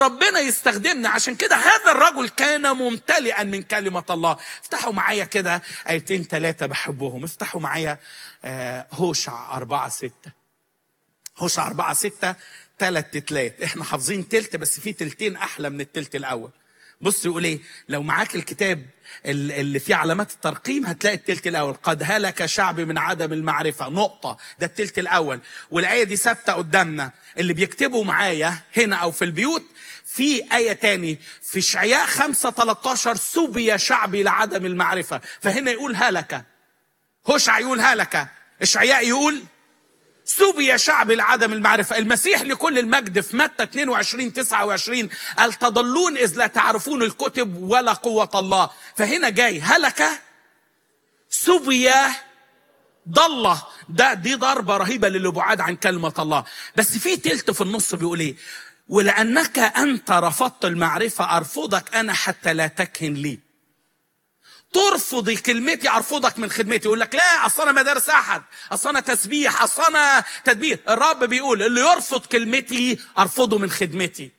ربنا يستخدمنا عشان كده هذا الرجل كان ممتلئا من كلمة الله افتحوا معايا كده آيتين ثلاثة بحبهم افتحوا معايا آه، هوشع أربعة ستة هوشع أربعة ستة تلات تلات احنا حافظين تلت بس في تلتين أحلى من التلت الأول بص يقول ايه لو معاك الكتاب ال- اللي فيه علامات الترقيم هتلاقي التلت الاول قد هلك شعبي من عدم المعرفه نقطه ده التلت الاول والايه دي ثابته قدامنا اللي بيكتبوا معايا هنا او في البيوت في آية تاني في اشعياء 5 13 سبي شعبي لعدم المعرفة فهنا يقول هلك هوشع يقول هلك اشعياء يقول سبي شعبي لعدم المعرفة المسيح لكل المجد في متى 22 29 قال تضلون إذ لا تعرفون الكتب ولا قوة الله فهنا جاي هلك سبي ضل ده دي ضربة رهيبة للبعاد عن كلمة الله بس في تلت في النص بيقول ايه ولأنك أنت رفضت المعرفة أرفضك أنا حتى لا تكهن لي ترفضي كلمتي ارفضك من خدمتي يقول لك لا اصل انا مدارس احد اصل انا تسبيح اصل انا تدبير الرب بيقول اللي يرفض كلمتي ارفضه من خدمتي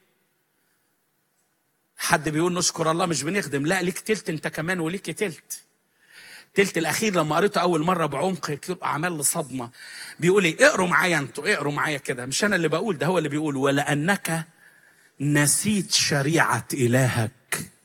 حد بيقول نشكر الله مش بنخدم لا ليك تلت انت كمان وليك تلت تلت الاخير لما قريته اول مره بعمق كده عمل لي صدمه بيقول ايه اقروا معايا انتوا اقروا معايا كده مش انا اللي بقول ده هو اللي بيقول ولانك نسيت شريعه الهك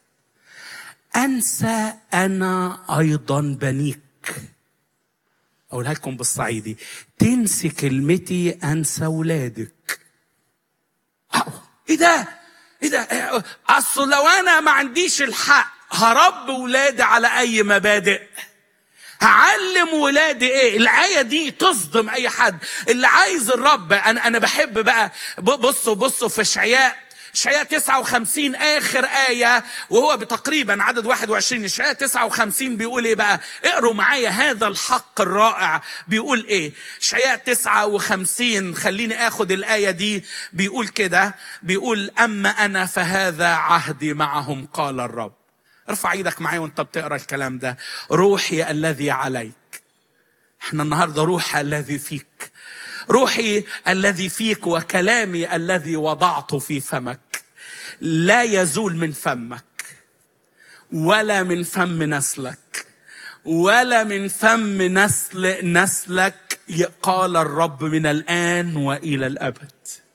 انسى انا ايضا بنيك اقولها لكم بالصعيدي تنسي كلمتي انسى ولادك أو، ايه ده ايه ده إيه، اصل لو انا ما عنديش الحق هرب ولادي على اي مبادئ هعلم ولادي ايه الايه دي تصدم اي حد اللي عايز الرب انا انا بحب بقى ب- بصوا بصوا في اشعياء اشعياء 59 اخر ايه وهو تقريبا عدد 21 اشعياء 59 بيقول ايه بقى اقروا معايا هذا الحق الرائع بيقول ايه اشعياء 59 خليني اخد الايه دي بيقول كده بيقول اما انا فهذا عهدي معهم قال الرب ارفع ايدك معايا وانت بتقرا الكلام ده روحي الذي عليك احنا النهارده روح الذي فيك روحي الذي فيك وكلامي الذي وضعته في فمك لا يزول من فمك ولا من فم نسلك ولا من فم نسل نسلك قال الرب من الآن وإلى الأبد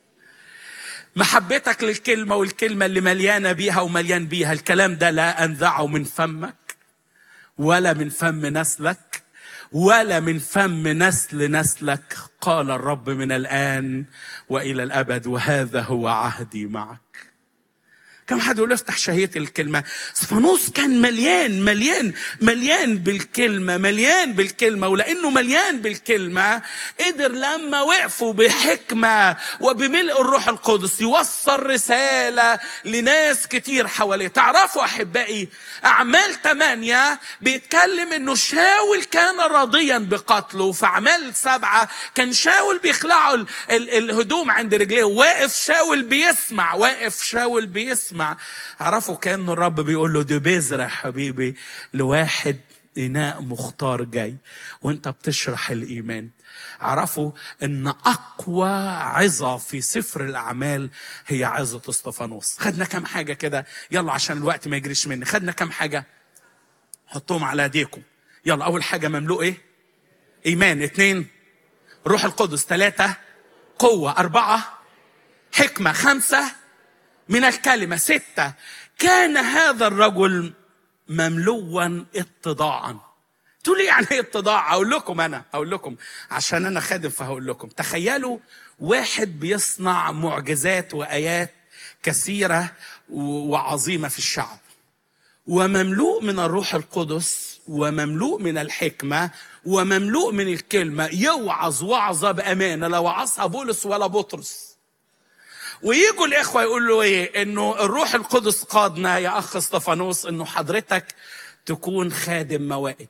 محبتك للكلمة والكلمة اللي مليانة بيها ومليان بيها الكلام ده لا أنزعه من فمك ولا من فم نسلك ولا من فم نسل نسلك قال الرب من الآن وإلى الأبد وهذا هو عهدي معك كم حد يقول افتح شهية الكلمة سفانوس كان مليان مليان مليان بالكلمة مليان بالكلمة ولأنه مليان بالكلمة قدر لما وقفوا بحكمة وبملء الروح القدس يوصل رسالة لناس كتير حواليه تعرفوا أحبائي أعمال ثمانية بيتكلم إنه شاول كان راضيا بقتله في أعمال سبعة كان شاول بيخلعوا ال- ال- الهدوم عند رجليه واقف شاول بيسمع واقف شاول بيسمع عرفوا كأن الرب بيقول له دي بذرة يا حبيبي لواحد إناء مختار جاي وانت بتشرح الإيمان عرفوا ان اقوى عظه في سفر الاعمال هي عظه اسطفانوس خدنا كام حاجه كده يلا عشان الوقت ما يجريش مني خدنا كام حاجه حطوهم على ايديكم يلا اول حاجه مملوء ايه ايمان اتنين روح القدس ثلاثه قوه اربعه حكمه خمسه من الكلمه سته كان هذا الرجل مملوا اتضاعا تقول لي يعني ايه اتضاع اقول لكم انا اقول لكم عشان انا خادم فهقول لكم تخيلوا واحد بيصنع معجزات وايات كثيره و- وعظيمه في الشعب ومملوء من الروح القدس ومملوء من الحكمه ومملوء من الكلمه يوعظ وعظه بامانه لا وعظها بولس ولا بطرس ويجوا الاخوه يقولوا له ايه انه الروح القدس قادنا يا اخ استفانوس انه حضرتك تكون خادم موائد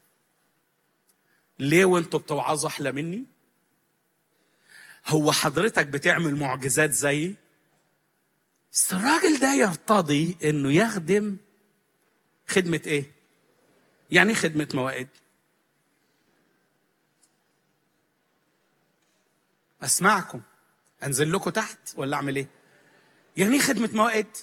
ليه وانتوا بتوعظوا احلى مني هو حضرتك بتعمل معجزات زيي بس الراجل ده يرتضي انه يخدم خدمه ايه يعني ايه خدمه موائد اسمعكم انزل لكم تحت ولا اعمل ايه يعني ايه خدمه موائد